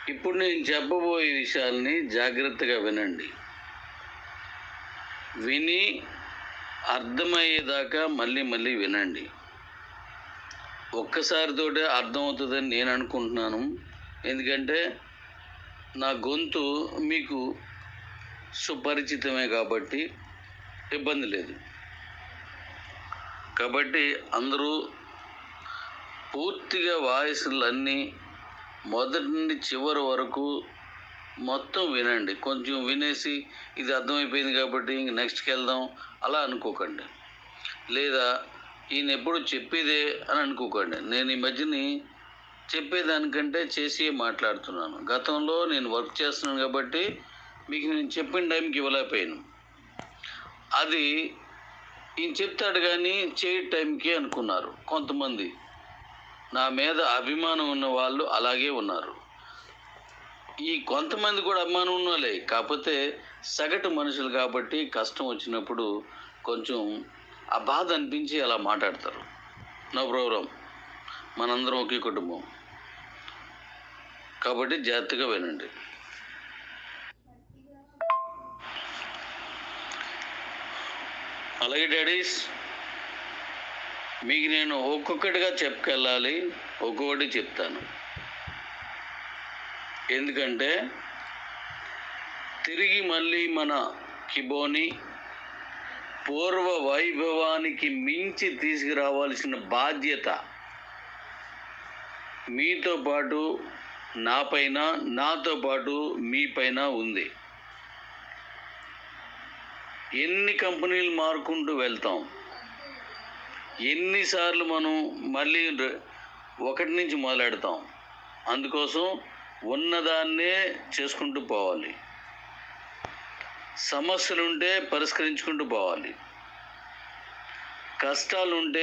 ఇప్పుడు నేను చెప్పబోయే విషయాల్ని జాగ్రత్తగా వినండి విని అర్థమయ్యేదాకా మళ్ళీ మళ్ళీ వినండి ఒక్కసారితోటే అర్థమవుతుందని నేను అనుకుంటున్నాను ఎందుకంటే నా గొంతు మీకు సుపరిచితమే కాబట్టి ఇబ్బంది లేదు కాబట్టి అందరూ పూర్తిగా వాయిస్లన్నీ మొదటి నుండి చివరి వరకు మొత్తం వినండి కొంచెం వినేసి ఇది అర్థమైపోయింది కాబట్టి ఇంక నెక్స్ట్కి వెళ్దాం అలా అనుకోకండి లేదా ఈయన ఎప్పుడు చెప్పేదే అని అనుకోకండి నేను ఈ మధ్యని చెప్పేదానికంటే చేసి మాట్లాడుతున్నాను గతంలో నేను వర్క్ చేస్తున్నాను కాబట్టి మీకు నేను చెప్పిన టైంకి ఇవ్వలేకపోయాను అది ఈయన చెప్తాడు కానీ చేయ టైంకి అనుకున్నారు కొంతమంది నా మీద అభిమానం ఉన్న వాళ్ళు అలాగే ఉన్నారు ఈ కొంతమంది కూడా అభిమానం ఉన్నోలే కాకపోతే సగటు మనుషులు కాబట్టి కష్టం వచ్చినప్పుడు కొంచెం ఆ బాధ అనిపించి అలా మాట్లాడతారు నో ప్రాబ్లం మనందరం ఒకే కుటుంబం కాబట్టి జాగ్రత్తగా వినండి అలాగే డాడీస్ మీకు నేను ఒక్కొక్కటిగా చెప్పుకెళ్ళాలి ఒక్కొక్కటి చెప్తాను ఎందుకంటే తిరిగి మళ్ళీ మన కిబోని పూర్వ వైభవానికి మించి తీసుకురావాల్సిన బాధ్యత మీతో పాటు నాపైన నాతో పాటు మీ పైన ఉంది ఎన్ని కంపెనీలు మారుకుంటూ వెళ్తాం ఎన్నిసార్లు మనం మళ్ళీ ర- ఒకటి నుంచి మొదలెడతాం అందుకోసం ఉన్నదాన్నే చేసుకుంటూ పోవాలి సమస్యలుంటే పరిష్కరించుకుంటూ పోవాలి కష్టాలుంటే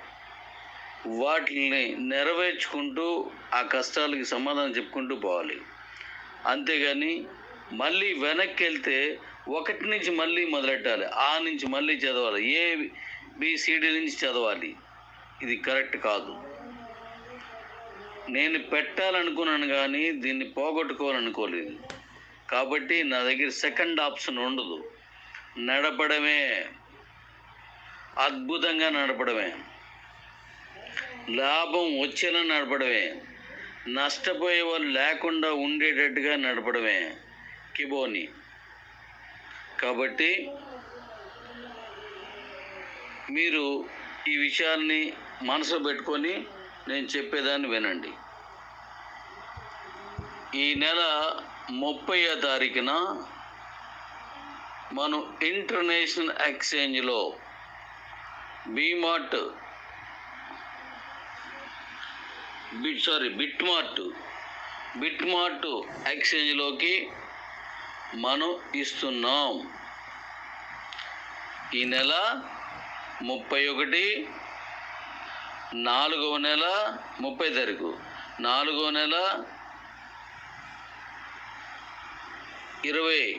వాటిని నెరవేర్చుకుంటూ ఆ కష్టాలకి సమాధానం చెప్పుకుంటూ పోవాలి అంతేగాని మళ్ళీ వెనక్కి వెళ్తే ఒకటి నుంచి మళ్ళీ మొదలెట్టాలి ఆ నుంచి మళ్ళీ చదవాలి ఏ బిసిడి నుంచి చదవాలి ఇది కరెక్ట్ కాదు నేను పెట్టాలనుకున్నాను కానీ దీన్ని పోగొట్టుకోవాలనుకోలేదు కాబట్టి నా దగ్గర సెకండ్ ఆప్షన్ ఉండదు నడపడమే అద్భుతంగా నడపడమే లాభం వచ్చేలా నడపడమే నష్టపోయే వాళ్ళు లేకుండా ఉండేటట్టుగా నడపడమే కిబోని కాబట్టి మీరు ఈ విషయాల్ని మనసులో పెట్టుకొని నేను చెప్పేదాన్ని వినండి ఈ నెల ముప్పయో తారీఖున మనం ఇంటర్నేషనల్ ఎక్స్చేంజ్లో బీమార్ట్ bit sorry BitMart BitMart ఎక్స్చేంజ్లోకి మనం ఇస్తున్నాం ఈ నెల ముప్పై ఒకటి నాలుగవ నెల ముప్పై తారీఖు నాలుగవ నెల ఇరవై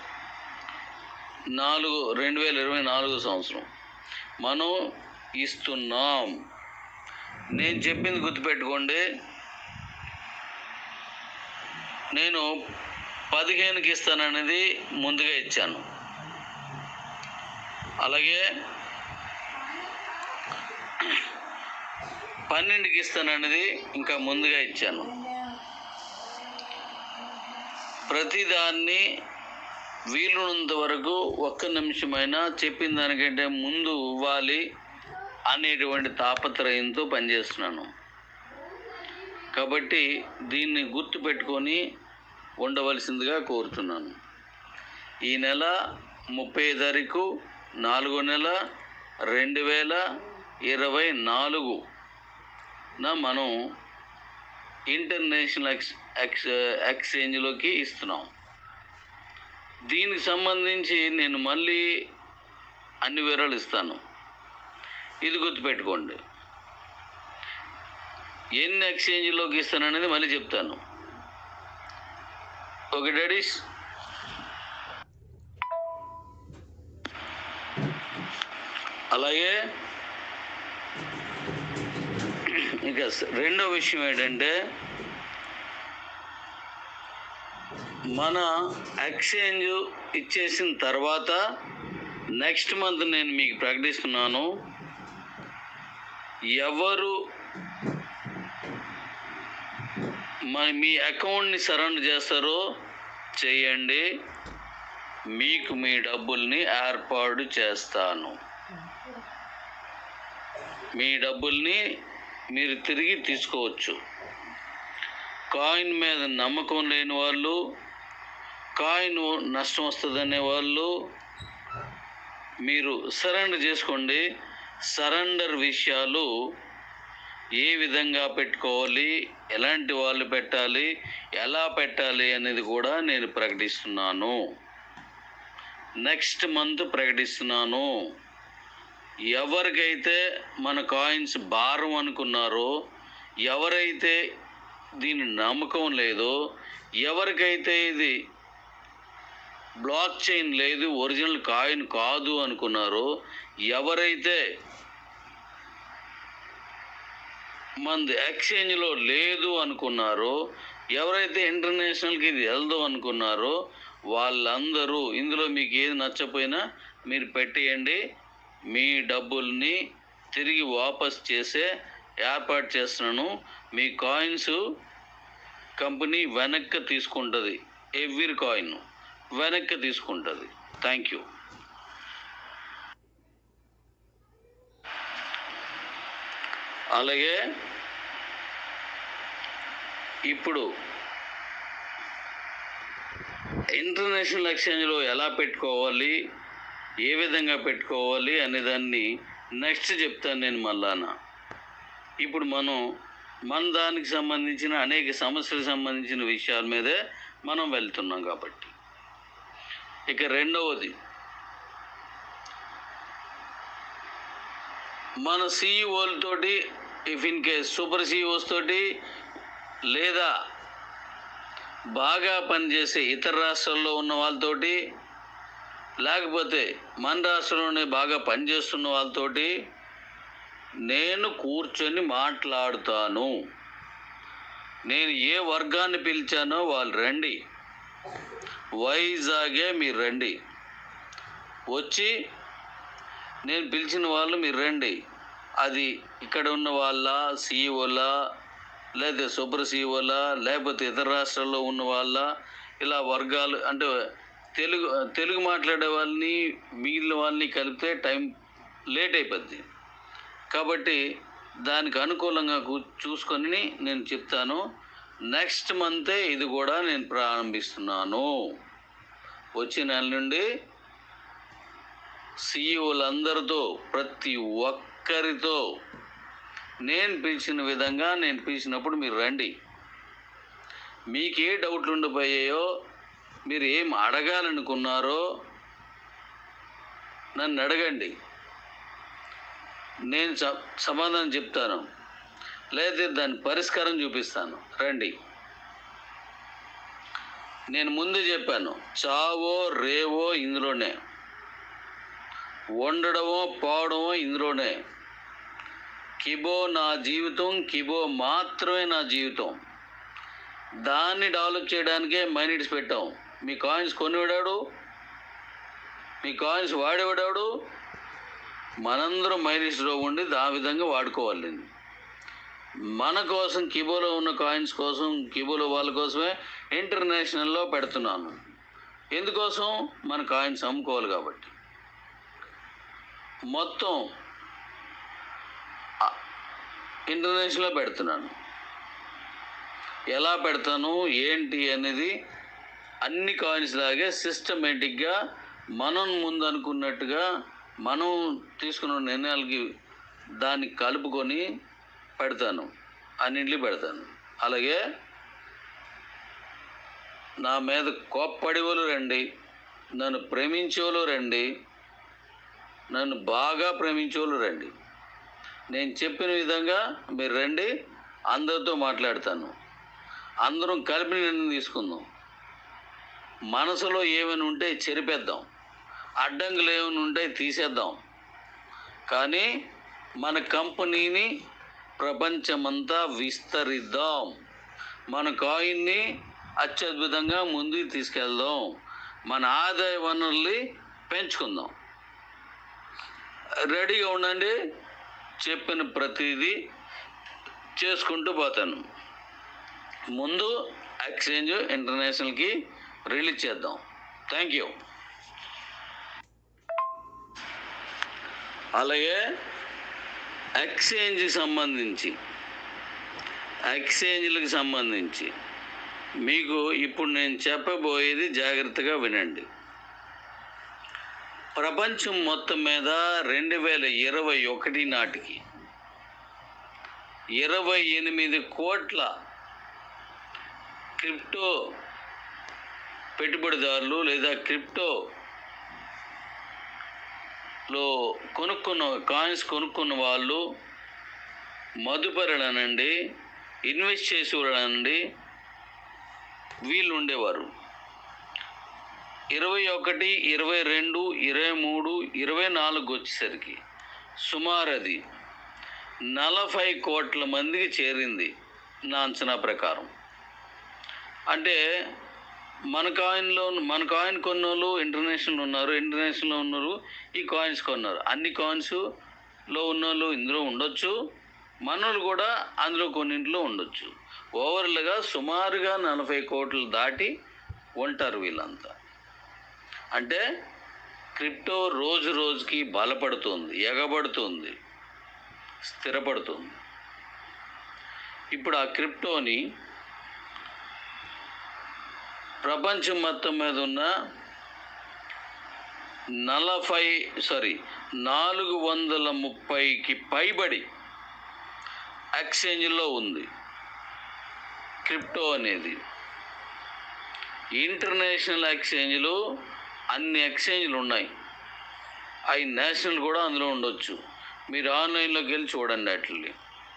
నాలుగు రెండు వేల ఇరవై నాలుగు సంవత్సరం మనం ఇస్తున్నాం నేను చెప్పింది గుర్తుపెట్టుకోండి నేను పదిహేనుకి ఇస్తాననేది ముందుగా ఇచ్చాను అలాగే పన్నెండుకి ఇస్తాననేది ఇంకా ముందుగా ఇచ్చాను ప్రతిదాన్ని వీలున్నంత వరకు ఒక్క నిమిషమైనా చెప్పిన దానికంటే ముందు ఇవ్వాలి అనేటువంటి తాపత్రయంతో పనిచేస్తున్నాను కాబట్టి దీన్ని గుర్తుపెట్టుకొని ఉండవలసిందిగా కోరుతున్నాను ఈ నెల ముప్పై తారీఖు నాలుగో నెల రెండు వేల ఇరవై నాలుగున మనం ఇంటర్నేషనల్ ఎక్స్ ఎక్స్ ఎక్స్చేంజ్లోకి ఇస్తున్నాం దీనికి సంబంధించి నేను మళ్ళీ అన్ని వివరాలు ఇస్తాను ఇది గుర్తుపెట్టుకోండి ఎన్ని ఎక్స్చేంజ్లోకి ఇస్తాననేది మళ్ళీ చెప్తాను ఓకే డాడీస్ అలాగే ఇంకా స- రెండో విషయం ఏంటంటే మన ఎక్స్చేంజ్ ఇచ్చేసిన తర్వాత నెక్స్ట్ మంత్ నేను మీకు ప్రకటిస్తున్నాను ఎవరు మన మీ అకౌంట్ని సరెండర్ చేస్తారో చేయండి మీకు మీ డబ్బుల్ని ఏర్పాటు చేస్తాను మీ డబ్బుల్ని మీరు తిరిగి తీసుకోవచ్చు కాయిన్ మీద నమ్మకం లేని వాళ్ళు కాయిన్ నష్టం వస్తుందనే వాళ్ళు మీరు సరెండర్ చేసుకోండి సరెండర్ విషయాలు ఏ విధంగా పెట్టుకోవాలి ఎలాంటి వాళ్ళు పెట్టాలి ఎలా పెట్టాలి అనేది కూడా నేను ప్రకటిస్తున్నాను నెక్స్ట్ మంత్ ప్రకటిస్తున్నాను ఎవరికైతే మన కాయిన్స్ భారం అనుకున్నారో ఎవరైతే దీని నమ్మకం లేదో ఎవరికైతే ఇది బ్లాక్ చైన్ లేదు ఒరిజినల్ కాయిన్ కాదు అనుకున్నారో ఎవరైతే మంది ఎక్స్చేంజ్లో లేదు అనుకున్నారో ఎవరైతే ఇంటర్నేషనల్కి ఇది వెళ్దాం అనుకున్నారో వాళ్ళందరూ ఇందులో మీకు ఏది నచ్చపోయినా మీరు పెట్టేయండి మీ డబ్బుల్ని తిరిగి వాపస్ చేసే ఏర్పాటు చేస్తున్నాను మీ కాయిన్స్ కంపెనీ వెనక్కి తీసుకుంటుంది ఎవ్రీ కాయిన్ వెనక్కి తీసుకుంటుంది థ్యాంక్ యూ అలాగే ఇప్పుడు ఇంటర్నేషనల్ ఎక్స్చేంజ్లో ఎలా పెట్టుకోవాలి ఏ విధంగా పెట్టుకోవాలి అనే దాన్ని నెక్స్ట్ చెప్తాను నేను మళ్ళాన ఇప్పుడు మనం మన దానికి సంబంధించిన అనేక సమస్యలకు సంబంధించిన విషయాల మీదే మనం వెళ్తున్నాం కాబట్టి ఇక రెండవది మన సీఈఓలతోటి if in case super CEOs తోటి లేదా బాగా పనిచేసే ఇతర రాష్ట్రాల్లో ఉన్న వాళ్ళతోటి లేకపోతే మన రాష్ట్రంలోనే బాగా పనిచేస్తున్న వాళ్ళతోటి నేను కూర్చొని మాట్లాడుతాను నేను ఏ వర్గాన్ని పిలిచానో వాళ్ళు రండి వైజాగే మీరు రండి వచ్చి నేను పిలిచిన వాళ్ళు మీరు రండి అది ఇక్కడ ఉన్న వాళ్ళ సీఈఓల లేదా సూపర్ సీఈఓల లేకపోతే ఇతర రాష్ట్రాల్లో ఉన్న వాళ్ళ ఇలా వర్గాలు అంటే తెలుగు తెలుగు మాట్లాడే వాళ్ళని మిగిలిన వాళ్ళని కలిపితే టైం లేట్ అయిపోద్ది కాబట్టి దానికి అనుకూలంగా కూ- చూసుకొని నేను చెప్తాను నెక్స్ట్ మంతే ఇది కూడా నేను ప్రారంభిస్తున్నాను వచ్చే నెల నుండి సీఈఓలందరితో ప్రతి ఒక్కరితో నేను పిలిచిన విధంగా నేను పిలిచినప్పుడు మీరు రండి మీకు ఏ డౌట్లు ఉండిపోయాయో మీరు ఏం అడగాలనుకున్నారో నన్ను అడగండి నేను స- సమాధానం చెప్తాను లేదా దాని పరిష్కారం చూపిస్తాను రండి నేను ముందు చెప్పాను చావో రేవో ఇందులోనే వండడమో పోవడమో ఇందులోనే కిబో నా జీవితం కిబో మాత్రమే నా జీవితం దాన్ని డెవలప్ చేయడానికే మైనిట్స్ పెట్టాం మీ కాయిన్స్ కొనివాడాడు మీ కాయిన్స్ వాడేవాడాడు మనందరం మైనిట్స్లో ఉండి ఆ విధంగా వాడుకోవాలి మన కోసం కిబోలో ఉన్న కాయిన్స్ కోసం కిబోలో వాళ్ళ కోసమే ఇంటర్నేషనల్లో పెడుతున్నాను ఎందుకోసం మన కాయిన్స్ అమ్ముకోవాలి కాబట్టి మొత్తం ఆ, ఇంటర్నేషనల్లో పెడుతున్నాను ఎలా పెడతాను ఏంటి అనేది అన్ని కాయిన్స్ లాగే సిస్టమేటిక్గా మనం ముందు అనుకున్నట్టుగా మనం తీసుకున్న నిర్ణయాలకి దాన్ని కలుపుకొని పెడతాను అన్నింటినీ పెడతాను అలాగే నా మీద కోప్పడివలు రండి నన్ను ప్రేమించేవాళ్ళు రండి నన్ను బాగా ప్రేమించేవాళ్ళు రండి నేను చెప్పిన విధంగా మీరు రండి అందరితో మాట్లాడతాను అందరం కలిపి నిర్ణయం తీసుకుందాం మనసులో ఏమైనా ఉంటే చెరిపేద్దాం అడ్డంకులు ఏమైనా ఉంటే తీసేద్దాం కానీ మన కంపెనీని ప్రపంచమంతా విస్తరిద్దాం మన కాయిన్ని అత్యద్భుతంగా ముందుకు తీసుకెళ్దాం మన ఆదాయ వనరుల్ని పెంచుకుందాం రెడీగా ఉండండి చెప్పిన ప్రతిదీ చేసుకుంటూ పోతాను ముందు ఎక్స్చేంజ్ ఇంటర్నేషనల్కి రిలీజ్ చేద్దాం థ్యాంక్ యూ అలాగే ఎక్స్చేంజ్కి సంబంధించి ఎక్స్చేంజ్లకు సంబంధించి మీకు ఇప్పుడు నేను చెప్పబోయేది జాగ్రత్తగా వినండి ప్రపంచం మొత్తం మీద రెండు వేల ఇరవై ఒకటి నాటికి ఇరవై ఎనిమిది కోట్ల క్రిప్టో పెట్టుబడిదారులు లేదా క్రిప్టో లో కొనుక్కున్న కాయిన్స్ కొనుక్కున్న వాళ్ళు మదుపరులనండి ఇన్వెస్ట్ చేసేవాళ్ళనండి వీళ్ళు ఉండేవారు ఇరవై ఒకటి ఇరవై రెండు ఇరవై మూడు ఇరవై నాలుగు వచ్చేసరికి సుమారు అది నలభై కోట్ల మందికి చేరింది నా అంచనా ప్రకారం అంటే మన కాయిన్లో మన కాయిన్ కొన్నోళ్ళు ఇంటర్నేషనల్ ఉన్నారు ఇంటర్నేషనల్లో ఉన్నారు ఈ కాయిన్స్ కొన్నారు అన్ని కాయిన్స్లో ఉన్నోళ్ళు ఇందులో ఉండొచ్చు మనోళ్ళు కూడా అందులో కొన్నింటిలో ఉండొచ్చు ఓవర్లుగా సుమారుగా నలభై కోట్లు దాటి ఉంటారు వీళ్ళంతా అంటే క్రిప్టో రోజు రోజుకి బలపడుతుంది ఎగబడుతుంది స్థిరపడుతుంది ఇప్పుడు ఆ క్రిప్టోని ప్రపంచం మొత్తం మీద ఉన్న నలభై సారీ నాలుగు వందల ముప్పైకి పైబడి ఎక్స్చేంజ్లో ఉంది క్రిప్టో అనేది ఇంటర్నేషనల్ ఎక్స్చేంజ్లు అన్ని ఎక్స్చేంజ్లు ఉన్నాయి అవి నేషనల్ కూడా అందులో ఉండొచ్చు మీరు ఆన్లైన్లోకి వెళ్ళి చూడండి అట్లని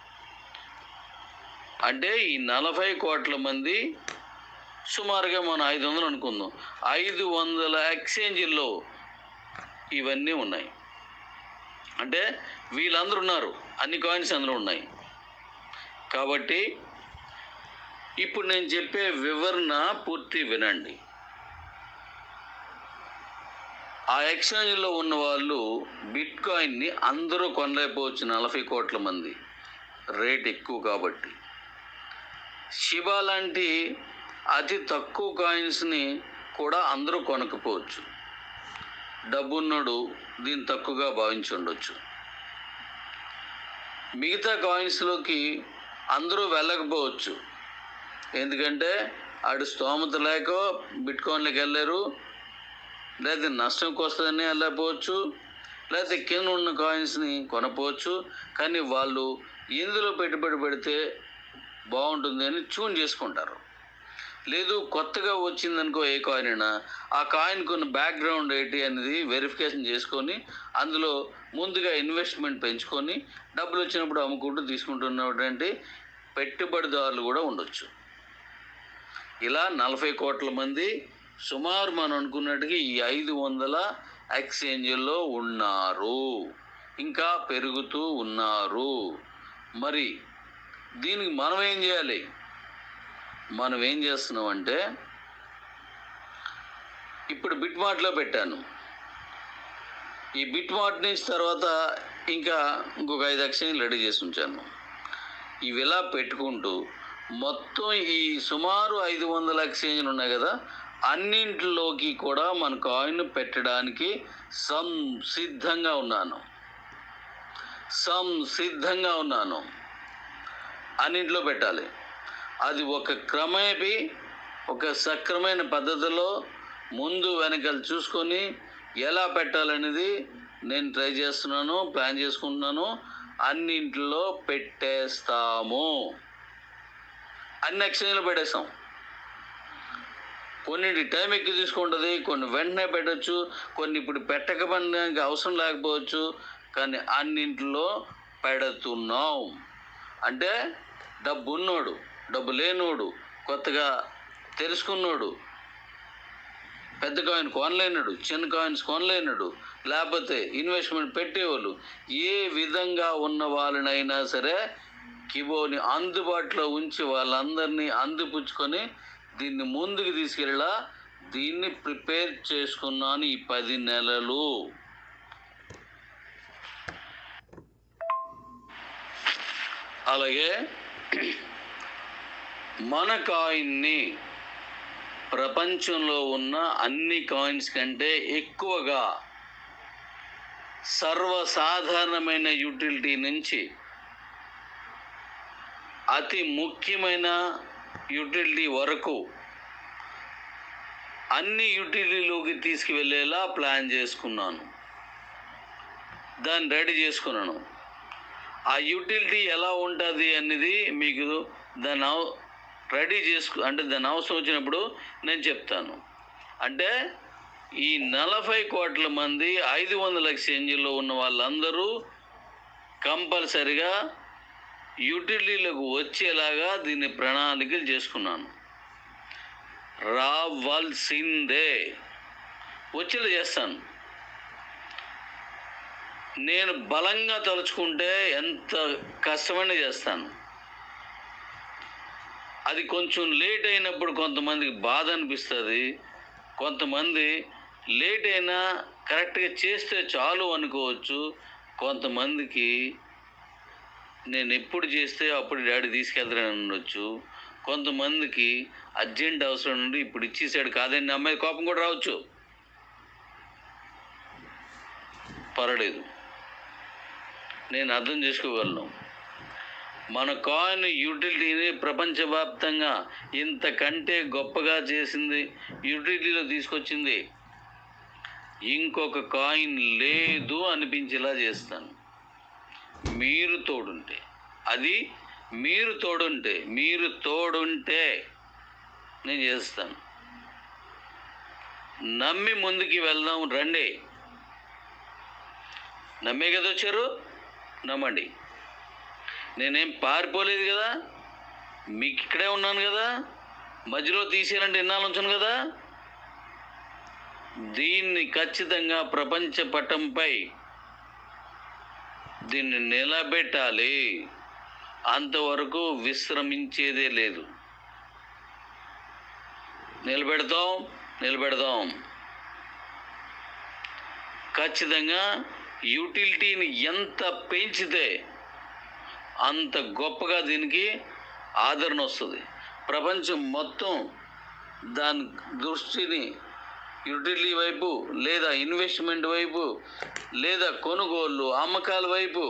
అంటే ఈ నలభై కోట్ల మంది సుమారుగా మనం ఐదు వందలు అనుకుందాం ఐదు వందల ఎక్స్చేంజీల్లో ఇవన్నీ ఉన్నాయి అంటే వీళ్ళందరూ ఉన్నారు అన్ని కాయిన్స్ అందులో ఉన్నాయి కాబట్టి ఇప్పుడు నేను చెప్పే వివరణ పూర్తి వినండి ఆ ఎక్స్చేంజ్లో ఉన్న వాళ్ళు బిట్ కాయిన్ని అందరూ కొనలేకపోవచ్చు నలభై కోట్ల మంది రేట్ ఎక్కువ కాబట్టి శివ లాంటి అతి తక్కువ కాయిన్స్ని కూడా అందరూ కొనకపోవచ్చు డబ్బున్నోడు దీన్ని తక్కువగా భావించి ఉండొచ్చు మిగతా కాయిన్స్లోకి అందరూ వెళ్ళకపోవచ్చు ఎందుకంటే ఆడు స్తోమత లేక బిట్ కాయిన్లోకి వెళ్ళారు లేదా నష్టంకి వస్తుందని వెళ్ళకపోవచ్చు లేకపోతే కింద ఉన్న కాయిన్స్ని కొనపోవచ్చు కానీ వాళ్ళు ఇందులో పెట్టుబడి పెడితే బాగుంటుంది అని ట్యూన్ చేసుకుంటారు లేదు కొత్తగా వచ్చిందనుకో ఏ కాయిన్ అయినా ఆ కాయిన్ కొన్ని బ్యాక్గ్రౌండ్ ఏంటి అనేది వెరిఫికేషన్ చేసుకొని అందులో ముందుగా ఇన్వెస్ట్మెంట్ పెంచుకొని డబ్బులు వచ్చినప్పుడు అమ్ముకుంటూ తీసుకుంటున్నటువంటి పెట్టుబడిదారులు కూడా ఉండొచ్చు ఇలా నలభై కోట్ల మంది సుమారు మనం అనుకున్నట్టుగా ఈ ఐదు వందల ఎక్స్చేంజ్ల్లో ఉన్నారు ఇంకా పెరుగుతూ ఉన్నారు మరి దీనికి మనం ఏం చేయాలి మనం ఏం చేస్తున్నాం అంటే ఇప్పుడు బిట్ మార్ట్లో పెట్టాను ఈ బిట్ మార్ట్ నుంచి తర్వాత ఇంకా ఇంకొక ఐదు ఎక్స్చేంజ్ రెడీ చేసి ఉంచాను ఇవి ఇలా పెట్టుకుంటూ మొత్తం ఈ సుమారు ఐదు వందల ఎక్స్చేంజ్లు ఉన్నాయి కదా అన్నింటిలోకి కూడా మన కాయిన్ పెట్టడానికి సంసిద్ధంగా ఉన్నాను సంసిద్ధంగా ఉన్నాను అన్నింటిలో పెట్టాలి అది ఒక క్రమేపి ఒక సక్రమైన పద్ధతిలో ముందు వెనకాల చూసుకొని ఎలా పెట్టాలనేది నేను ట్రై చేస్తున్నాను ప్లాన్ చేసుకుంటున్నాను అన్నింటిలో పెట్టేస్తాము అన్ని ఎక్స్చేంజ్లో పెట్టేస్తాం కొన్నింటి టైం ఎక్కువ తీసుకుంటుంది కొన్ని వెంటనే పెట్టచ్చు కొన్ని ఇప్పుడు పెట్టకపోవడానికి అవసరం లేకపోవచ్చు కానీ అన్నింటిలో పెడుతున్నాం అంటే డబ్బు ఉన్నోడు డబ్బు లేనోడు కొత్తగా తెలుసుకున్నోడు పెద్ద కాయిన్ కొనలేనడు చిన్న కాయిన్స్ కొనలేనడు లేకపోతే ఇన్వెస్ట్మెంట్ పెట్టేవాళ్ళు ఏ విధంగా ఉన్న వాళ్ళనైనా సరే కిబోని అందుబాటులో ఉంచి వాళ్ళందరినీ అందిపుచ్చుకొని దీన్ని ముందుకు తీసుకెళ్ళా దీన్ని ప్రిపేర్ చేసుకున్నాను ఈ పది నెలలు అలాగే మన కాయిన్ని ప్రపంచంలో ఉన్న అన్ని కాయిన్స్ కంటే ఎక్కువగా సర్వసాధారణమైన యూటిలిటీ నుంచి అతి ముఖ్యమైన యూటిలిటీ వరకు అన్ని యూటిలిటీలోకి తీసుకువెళ్ళేలా ప్లాన్ చేసుకున్నాను దాన్ని రెడీ చేసుకున్నాను ఆ యూటిలిటీ ఎలా ఉంటుంది అనేది మీకు దాని అవ- రెడీ చేసుకు అంటే దాని అవసరం వచ్చినప్పుడు నేను చెప్తాను అంటే ఈ నలభై కోట్ల మంది ఐదు వందల ఎక్స్చేంజ్లో ఉన్న వాళ్ళందరూ కంపల్సరిగా యూటిలిటీలకు వచ్చేలాగా దీన్ని ప్రణాళికలు చేసుకున్నాను రావాల్సిందే వచ్చేలా చేస్తాను నేను బలంగా తలుచుకుంటే ఎంత కష్టమైనా చేస్తాను అది కొంచెం లేట్ అయినప్పుడు కొంతమందికి బాధ అనిపిస్తుంది కొంతమంది లేట్ అయినా కరెక్ట్గా చేస్తే చాలు అనుకోవచ్చు కొంతమందికి నేను ఎప్పుడు చేస్తే అప్పుడు డాడీ తీసుకెళ్తానని ఉండొచ్చు కొంతమందికి అర్జెంట్ అవసరం నుండి ఇప్పుడు ఇచ్చేసాడు కాదని అమ్మాయి కోపం కూడా రావచ్చు పర్వాలేదు నేను అర్థం చేసుకోగలను మన కాయిన్ యూటిలిటీని ప్రపంచవ్యాప్తంగా ఇంతకంటే గొప్పగా చేసింది యూటిలిటీలో తీసుకొచ్చింది ఇంకొక కాయిన్ లేదు అనిపించేలా చేస్తాను మీరు తోడుంటే అది మీరు తోడుంటే మీరు తోడుంటే నేను చేస్తాను నమ్మి ముందుకి వెళ్దాం రండి నమ్మే కదా వచ్చారు నమ్మండి నేనేం పారిపోలేదు కదా మీకు ఇక్కడే ఉన్నాను కదా మధ్యలో తీసేయాలంటే ఎన్నాళ్ళు ఉంచాను కదా దీన్ని ఖచ్చితంగా ప్రపంచ పటంపై దీన్ని నిలబెట్టాలి అంతవరకు విశ్రమించేదే లేదు నిలబెడతాం నిలబెడదాం ఖచ్చితంగా యూటిలిటీని ఎంత పెంచితే అంత గొప్పగా దీనికి ఆదరణ వస్తుంది ప్రపంచం మొత్తం దాని దృష్టిని యూటిలిటీ వైపు లేదా ఇన్వెస్ట్మెంట్ వైపు లేదా కొనుగోళ్ళు అమ్మకాల వైపు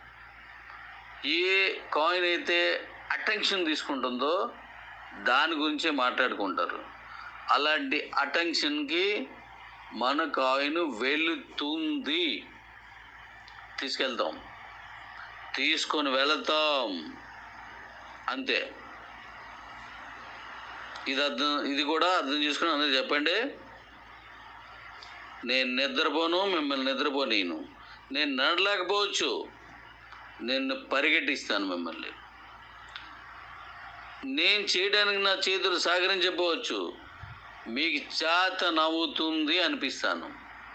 ఏ కాయిన్ అయితే అటెన్షన్ తీసుకుంటుందో దాని గురించే మాట్లాడుకుంటారు అలాంటి అటెన్షన్కి మన కాయిన్ వెళుతుంది తీసుకెళ్తాం తీసుకొని వెళతాం అంతే ఇది అర్థం ఇది కూడా అర్థం చేసుకుని అందరూ చెప్పండి నేను నిద్రపోను మిమ్మల్ని నిద్రపోనీను నేను నడలేకపోవచ్చు నేను పరిగెట్టిస్తాను మిమ్మల్ని నేను చేయడానికి నా చేతులు సహకరించకపోవచ్చు మీకు చేత నవ్వుతుంది అనిపిస్తాను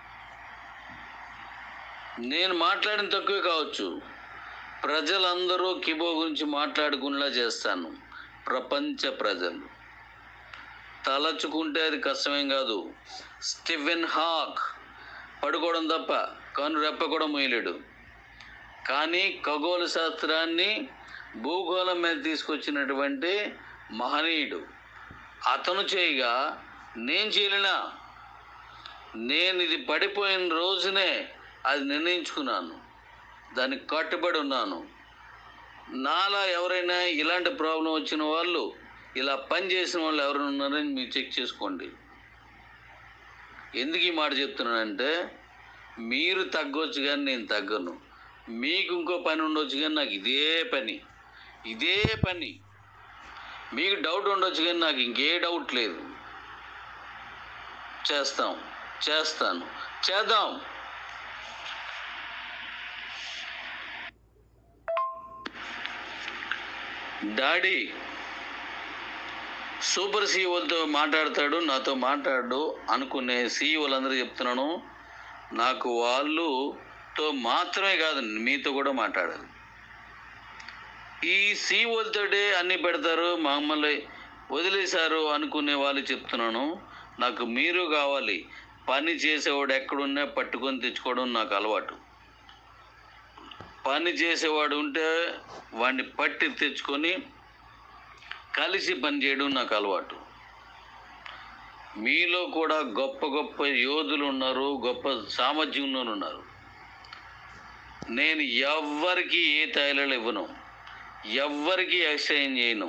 నేను మాట్లాడిన తక్కువే కావచ్చు ప్రజలందరూ కిబో గురించి మాట్లాడుకునేలా చేస్తాను ప్రపంచ ప్రజలు తలచుకుంటే అది కష్టమేం కాదు స్టిఫెన్ హాక్ పడుకోవడం తప్ప కను రెప్ప కూడా మొయ్యలేడు కానీ ఖగోళ శాస్త్రాన్ని భూగోళం మీద తీసుకొచ్చినటువంటి మహనీయుడు అతను చేయగా నేను చేయలేనా నేను ఇది పడిపోయిన రోజునే అది నిర్ణయించుకున్నాను దానికి కట్టుబడి ఉన్నాను నాలా ఎవరైనా ఇలాంటి ప్రాబ్లం వచ్చిన వాళ్ళు ఇలా పని చేసిన వాళ్ళు ఎవరైనా ఉన్నారని మీరు చెక్ చేసుకోండి ఎందుకు ఈ మాట చెప్తున్నానంటే మీరు తగ్గొచ్చు కానీ నేను తగ్గను మీకు ఇంకో పని ఉండొచ్చు కానీ నాకు ఇదే పని ఇదే పని మీకు డౌట్ ఉండొచ్చు కానీ నాకు ఇంకే డౌట్ లేదు చేస్తాం చేస్తాను చేద్దాం డాడీ సూపర్ సీఈఓలతో మాట్లాడతాడు నాతో మాట్లాడు అనుకునే సీఈఓలందరూ చెప్తున్నాను నాకు వాళ్ళుతో మాత్రమే కాదు మీతో కూడా మాట్లాడాలి ఈ సీఈఓలతోటే అన్ని పెడతారు మమ్మల్ని వదిలేశారు అనుకునే వాళ్ళు చెప్తున్నాను నాకు మీరు కావాలి పని చేసేవాడు ఎక్కడున్నా పట్టుకొని తెచ్చుకోవడం నాకు అలవాటు పని చేసేవాడు ఉంటే వాడిని పట్టి తెచ్చుకొని కలిసి పని చేయడం నాకు అలవాటు మీలో కూడా గొప్ప గొప్ప యోధులు ఉన్నారు గొప్ప సామర్థ్యంలో ఉన్నారు నేను ఎవ్వరికి ఏ తైలలు ఇవ్వను ఎవ్వరికి ఎక్స్చేంజ్ చేయను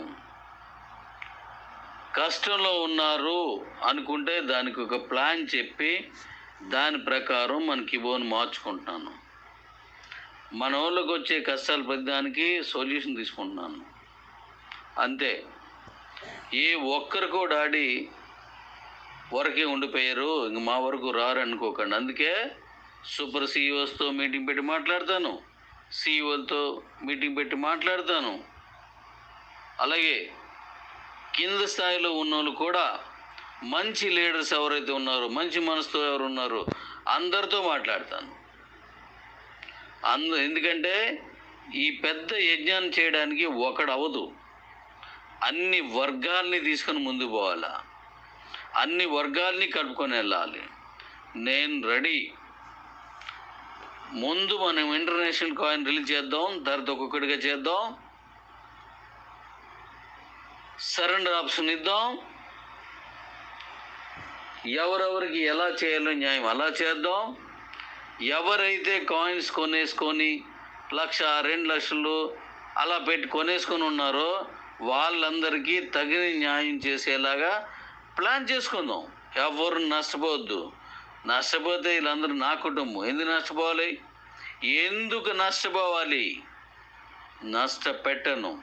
కష్టంలో ఉన్నారు అనుకుంటే దానికి ఒక ప్లాన్ చెప్పి దాని ప్రకారం మనకి ఇవ్వని మార్చుకుంటున్నాను మన వాళ్ళకి వచ్చే కష్టాలు ప్రతిదానికి సొల్యూషన్ తీసుకుంటున్నాను అంతే ఏ ఒక్కరికో డాడీ వరకే ఉండిపోయారు ఇంక మా వరకు రారు అనుకోకండి అందుకే సూపర్ సీఈఓస్తో మీటింగ్ పెట్టి మాట్లాడతాను సీఈఓలతో మీటింగ్ పెట్టి మాట్లాడతాను అలాగే కింద స్థాయిలో ఉన్నోళ్ళు కూడా మంచి లీడర్స్ ఎవరైతే ఉన్నారో మంచి మనసుతో ఎవరు ఉన్నారో అందరితో మాట్లాడతాను అందు ఎందుకంటే ఈ పెద్ద యజ్ఞాన్ని చేయడానికి ఒకడు అవదు అన్ని వర్గాల్ని తీసుకొని ముందు పోవాలా అన్ని వర్గాల్ని కలుపుకొని వెళ్ళాలి నేను రెడీ ముందు మనం ఇంటర్నేషనల్ కాయిన్ రిలీజ్ చేద్దాం తర్వాత ఒక్కొక్కటిగా చేద్దాం సరెండర్ ఆప్షన్ ఇద్దాం ఎవరెవరికి ఎలా చేయాలో న్యాయం అలా చేద్దాం ఎవరైతే కాయిన్స్ కొనేసుకొని లక్ష రెండు లక్షలు అలా పెట్టి కొనేసుకొని ఉన్నారో వాళ్ళందరికీ తగిన న్యాయం చేసేలాగా ప్లాన్ చేసుకుందాం ఎవరు నష్టపోవద్దు నష్టపోతే వీళ్ళందరూ నా కుటుంబం ఎందుకు నష్టపోవాలి ఎందుకు నష్టపోవాలి నష్టపెట్టను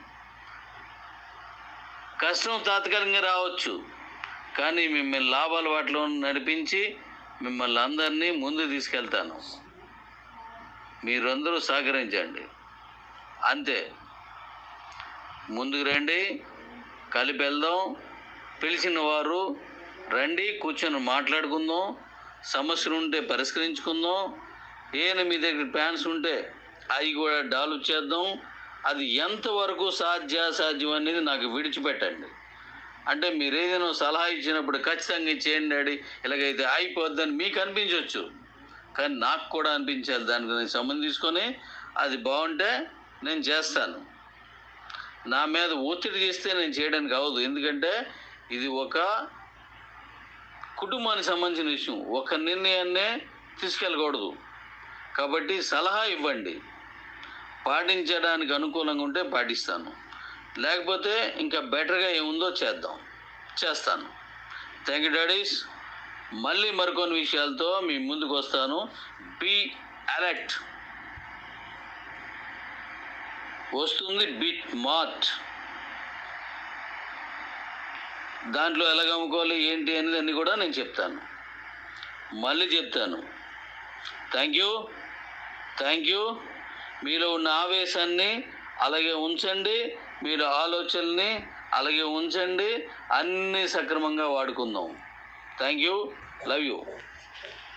కష్టం తాత్కాలికంగా రావచ్చు కానీ మిమ్మల్ని లాభాల వాటిలో నడిపించి మిమ్మల్ని అందరినీ ముందు తీసుకెళ్తాను మీరందరూ సహకరించండి అంతే ముందుకు రండి కలిపి వెళ్దాం పిలిచిన వారు రండి కూర్చొని మాట్లాడుకుందాం సమస్యలు ఉంటే పరిష్కరించుకుందాం ఏమైనా మీ దగ్గర ప్లాన్స్ ఉంటే అవి కూడా డెవలప్ చేద్దాం అది ఎంతవరకు సాధ్యాసాధ్యం అనేది నాకు విడిచిపెట్టండి అంటే మీరు ఏదైనా సలహా ఇచ్చినప్పుడు ఖచ్చితంగా ఇది చేయండి డాడీ ఇలాగైతే అయిపోద్దని మీకు అనిపించవచ్చు కానీ నాకు కూడా అనిపించాలి దానికి నేను సంబంధం తీసుకొని అది బాగుంటే నేను చేస్తాను నా మీద ఒత్తిడి చేస్తే నేను చేయడానికి అవ్వదు ఎందుకంటే ఇది ఒక కుటుంబానికి సంబంధించిన విషయం ఒక నిర్ణయాన్నే తీసుకెళ్ళకూడదు కాబట్టి సలహా ఇవ్వండి పాటించడానికి అనుకూలంగా ఉంటే పాటిస్తాను లేకపోతే ఇంకా బెటర్గా ఏముందో చేద్దాం చేస్తాను థ్యాంక్ యూ డాడీస్ మళ్ళీ మరికొన్ని విషయాలతో మీ ముందుకు వస్తాను బీ అలర్ట్ వస్తుంది బిట్ మార్ట్ దాంట్లో ఎలాగ అమ్ముకోవాలి ఏంటి అనేది అన్ని కూడా నేను చెప్తాను మళ్ళీ చెప్తాను థ్యాంక్ యూ థ్యాంక్ యూ మీలో ఉన్న ఆవేశాన్ని అలాగే ఉంచండి మీరు ఆలోచనల్ని అలాగే ఉంచండి అన్నీ సక్రమంగా వాడుకుందాం థ్యాంక్ యూ లవ్ యూ